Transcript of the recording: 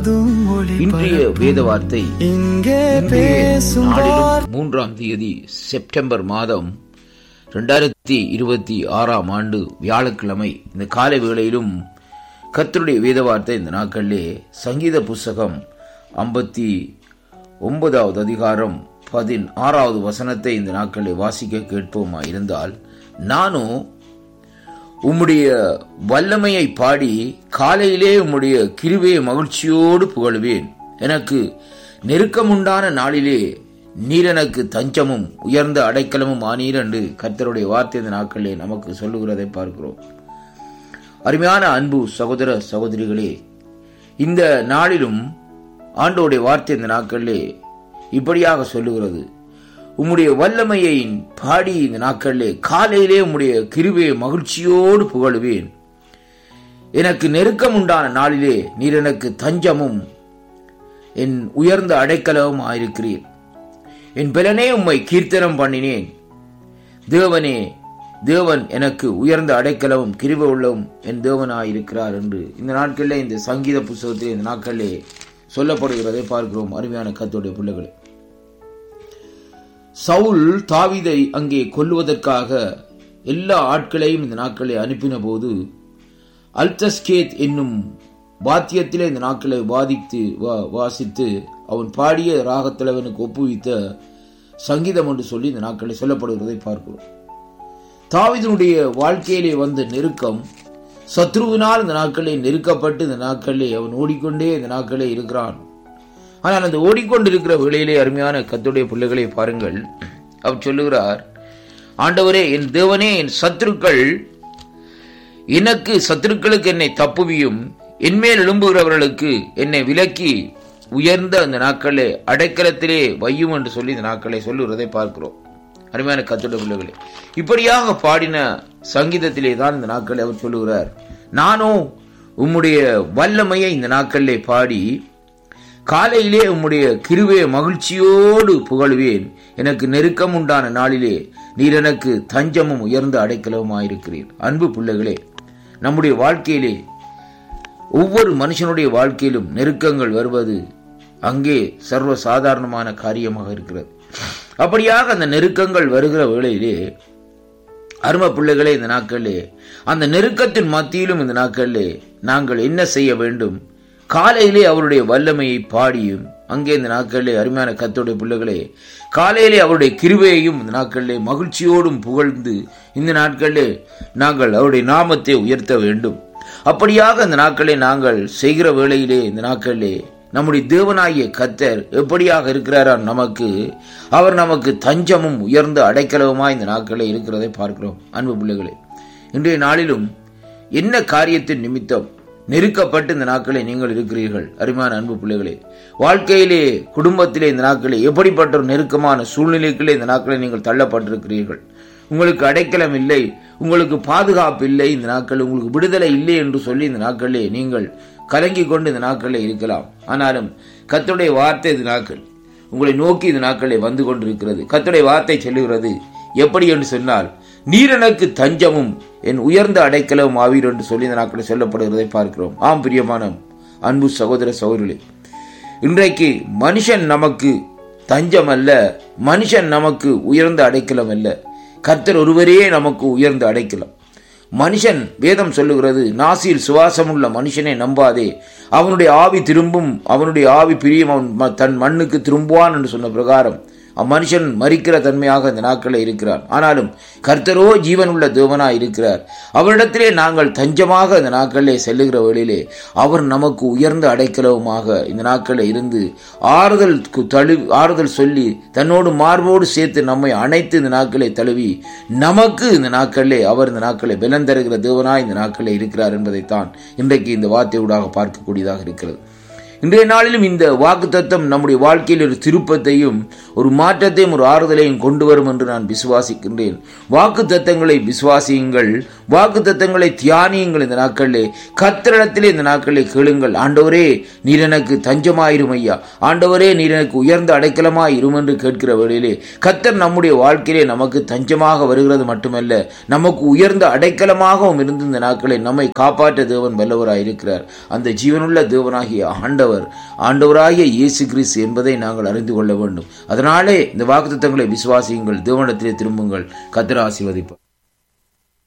முழுதும் ஒளி இன்றைய வேத வார்த்தை இங்கே இன்றைய பேசும் நாளிலும் மூன்றாம் தேதி செப்டம்பர் மாதம் ரெண்டாயிரத்தி இருபத்தி ஆறாம் ஆண்டு வியாழக்கிழமை இந்த காலை வேளையிலும் கர்த்தருடைய வேத வார்த்தை இந்த நாட்களிலே சங்கீத புஸ்தகம் ஐம்பத்தி ஒன்பதாவது அதிகாரம் பதினாறாவது வசனத்தை இந்த நாட்களில் வாசிக்க கேட்போமா இருந்தால் நானும் உம்முடைய வல்லமையை பாடி காலையிலே உம்முடைய கிருவையை மகிழ்ச்சியோடு புகழுவேன் எனக்கு நெருக்கமுண்டான நாளிலே நீர் எனக்கு தஞ்சமும் உயர்ந்த அடைக்கலமும் ஆனீர் என்று கர்த்தருடைய வார்த்தை இந்த நாட்களிலே நமக்கு சொல்லுகிறதை பார்க்கிறோம் அருமையான அன்பு சகோதர சகோதரிகளே இந்த நாளிலும் ஆண்டோடைய வார்த்தை இந்த நாட்களிலே இப்படியாக சொல்லுகிறது உம்முடைய வல்லமையை பாடி இந்த நாட்களிலே காலையிலே உம்முடைய கிருபையை மகிழ்ச்சியோடு புகழுவேன் எனக்கு நெருக்கம் உண்டான நாளிலே நீர் எனக்கு தஞ்சமும் என் உயர்ந்த அடைக்கலவும் ஆயிருக்கிறீர் என் பலனே உம்மை கீர்த்தனம் பண்ணினேன் தேவனே தேவன் எனக்கு உயர்ந்த அடைக்கலவும் கிருபை உள்ளவும் என் தேவனாயிருக்கிறார் என்று இந்த நாட்களிலே இந்த சங்கீத புஸ்தகத்தில் இந்த நாட்களிலே சொல்லப்படுகிறதை பார்க்கிறோம் அருமையான கத்தோடைய பிள்ளைகளே சவுல் தாவீதை அங்கே கொல்லுவதற்காக எல்லா ஆட்களையும் இந்த நாட்களை அனுப்பின போது அல்தஸ்கேத் என்னும் வாத்தியத்திலே இந்த நாட்களை வாதித்து வா- வாசித்து அவன் பாடிய ராகத்தலைவனுக்கு ஒப்புவித்த சங்கீதம் என்று சொல்லி இந்த நாட்களில் சொல்லப்படுகிறதை பார்க்கிறோம் தாவீதினுடைய வாழ்க்கையிலே வந்த நெருக்கம் சத்ருவினால் இந்த நாட்களில் நெருக்கப்பட்டு இந்த நாட்களிலே அவன் ஓடிக்கொண்டே இந்த நாட்களே இருக்கிறான் ஆனால் அந்த ஓடிக்கொண்டிருக்கிற வேளையிலே அருமையான கத்துடைய பிள்ளைகளை பாருங்கள் அவர் சொல்லுகிறார் ஆண்டவரே என் தேவனே என் சத்துருக்கள் எனக்கு சத்துருக்களுக்கு என்னை தப்புவியும் என்மேல் எழும்புகிறவர்களுக்கு என்னை விலக்கி உயர்ந்த அந்த நாட்களே அடைக்கலத்திலே வையும் என்று சொல்லி இந்த நாட்களை சொல்லுகிறதை பார்க்கிறோம் அருமையான கத்துடைய பிள்ளைகளே இப்படியாக பாடின சங்கீதத்திலே தான் இந்த நாட்களை அவர் சொல்லுகிறார் நானும் உம்முடைய வல்லமையை இந்த நாட்களிலே பாடி காலையிலே உம்முடைய கிருவையை மகிழ்ச்சியோடு புகழுவேன் எனக்கு நெருக்கம் உண்டான நாளிலே நீர் எனக்கு தஞ்சமும் உயர்ந்த அடைக்கலவுமாயிருக்கிறீர் அன்பு பிள்ளைகளே நம்முடைய வாழ்க்கையிலே ஒவ்வொரு மனுஷனுடைய வாழ்க்கையிலும் நெருக்கங்கள் வருவது அங்கே சர்வ சாதாரணமான காரியமாக இருக்கிறது அப்படியாக அந்த நெருக்கங்கள் வருகிற வேளையிலே அரும பிள்ளைகளே இந்த நாட்களிலே அந்த நெருக்கத்தின் மத்தியிலும் இந்த நாட்களிலே நாங்கள் என்ன செய்ய வேண்டும் காலையிலே அவருடைய வல்லமையை பாடியும் அங்கே இந்த நாட்களிலே அருமையான கத்தோடைய பிள்ளைகளே காலையிலே அவருடைய கிருபையையும் இந்த நாட்களிலே மகிழ்ச்சியோடும் புகழ்ந்து இந்த நாட்களிலே நாங்கள் அவருடைய நாமத்தை உயர்த்த வேண்டும் அப்படியாக இந்த நாட்களை நாங்கள் செய்கிற வேளையிலே இந்த நாட்களிலே நம்முடைய தேவனாகிய கத்தர் எப்படியாக இருக்கிறாரா நமக்கு அவர் நமக்கு தஞ்சமும் உயர்ந்த அடைக்கலவுமாய் இந்த நாட்களில் இருக்கிறதை பார்க்கிறோம் அன்பு பிள்ளைகளே இன்றைய நாளிலும் என்ன காரியத்தின் நிமித்தம் நெருக்கப்பட்டு இந்த நாட்களை நீங்கள் இருக்கிறீர்கள் அருமையான அன்பு பிள்ளைகளே வாழ்க்கையிலே குடும்பத்திலே இந்த நாட்களே எப்படிப்பட்ட ஒரு நெருக்கமான சூழ்நிலைகளே இந்த நாட்களை நீங்கள் தள்ளப்பட்டிருக்கிறீர்கள் உங்களுக்கு அடைக்கலம் இல்லை உங்களுக்கு பாதுகாப்பு இல்லை இந்த நாட்கள் உங்களுக்கு விடுதலை இல்லை என்று சொல்லி இந்த நாட்களிலே நீங்கள் கலங்கி கொண்டு இந்த நாட்களில் இருக்கலாம் ஆனாலும் கத்துடைய வார்த்தை இந்த நாட்கள் உங்களை நோக்கி இந்த நாட்களை வந்து கொண்டிருக்கிறது கத்துடைய வார்த்தை சொல்லுகிறது எப்படி என்று சொன்னால் நீர் எனக்கு தஞ்சமும் என் உயர்ந்த அடைக்கலவும் ஆவீர் என்று சொல்லி இந்த நாட்களில் சொல்லப்படுகிறதை பார்க்கிறோம் ஆம் பிரியமான அன்பு சகோதர சகோதரர்களே இன்றைக்கு மனுஷன் நமக்கு தஞ்சம் அல்ல மனுஷன் நமக்கு உயர்ந்த அடைக்கலம் அல்ல கர்த்தர் ஒருவரே நமக்கு உயர்ந்த அடைக்கலம் மனுஷன் வேதம் சொல்லுகிறது நாசியில் சுவாசமுள்ள மனுஷனை நம்பாதே அவனுடைய ஆவி திரும்பும் அவனுடைய ஆவி பிரியும் அவன் ம- தன் மண்ணுக்கு திரும்புவான் என்று சொன்ன பிரகாரம் அம்மனுஷன் மறிக்கிற தன்மையாக இந்த நாட்களில் இருக்கிறார் ஆனாலும் கர்த்தரோ ஜீவனுள்ள தேவனாய் இருக்கிறார் அவரிடத்திலே நாங்கள் தஞ்சமாக இந்த நாட்களிலே செல்லுகிற வழியிலே அவர் நமக்கு உயர்ந்த அடைக்கலவுமாக இந்த நாட்களில் இருந்து ஆறுதல் கு- தழு ஆறுதல் சொல்லி தன்னோடு மார்போடு சேர்த்து நம்மை அணைத்து இந்த நாட்களை தழுவி நமக்கு இந்த நாட்களிலே அவர் இந்த நாட்களை பலன் தருகிற தேவனாய் இந்த நாட்களில் இருக்கிறார் என்பதைத்தான் இன்றைக்கு இந்த வார்த்தையூடாக பார்க்கக்கூடியதாக இருக்கிறது இன்றைய நாளிலும் இந்த வாக்குத்தத்தம் நம்முடைய வாழ்க்கையில் ஒரு திருப்பத்தையும் ஒரு மாற்றத்தையும் ஒரு ஆறுதலையும் கொண்டு வரும் என்று நான் விசுவாசிக்கின்றேன் வாக்குத்தத்தங்களை விசுவாசியுங்கள் வாக்கு தத்தங்களை தியானியுங்கள் இந்த நாட்களிலே கத்திரிடத்திலே இந்த நாட்களிலே கேளுங்கள் ஆண்டவரே நீர் எனக்கு தஞ்சமாயிரும் ஐயா ஆண்டவரே நீர் எனக்கு உயர்ந்த அடைக்கலமாய் இரும் என்று கேட்கிற வேளையிலே கத்தர் நம்முடைய வாழ்க்கையிலே நமக்கு தஞ்சமாக வருகிறது மட்டுமல்ல நமக்கு உயர்ந்த அடைக்கலமாகவும் இருந்து இந்த நாட்களை நம்மை காப்பாற்ற தேவன் வல்லவராய் இருக்கிறார் அந்த ஜீவனுள்ள தேவனாகிய ஆண்டவர் ஆண்டவராகிய இயேசு கிறிஸ்து என்பதை நாங்கள் அறிந்து கொள்ள வேண்டும் அதனாலே இந்த வாக்குத்தத்தங்களை விசுவாசியுங்கள் தேவனிடத்திலே திரும்புங்கள் கத்தர் ஆசீர்வதிப்பார்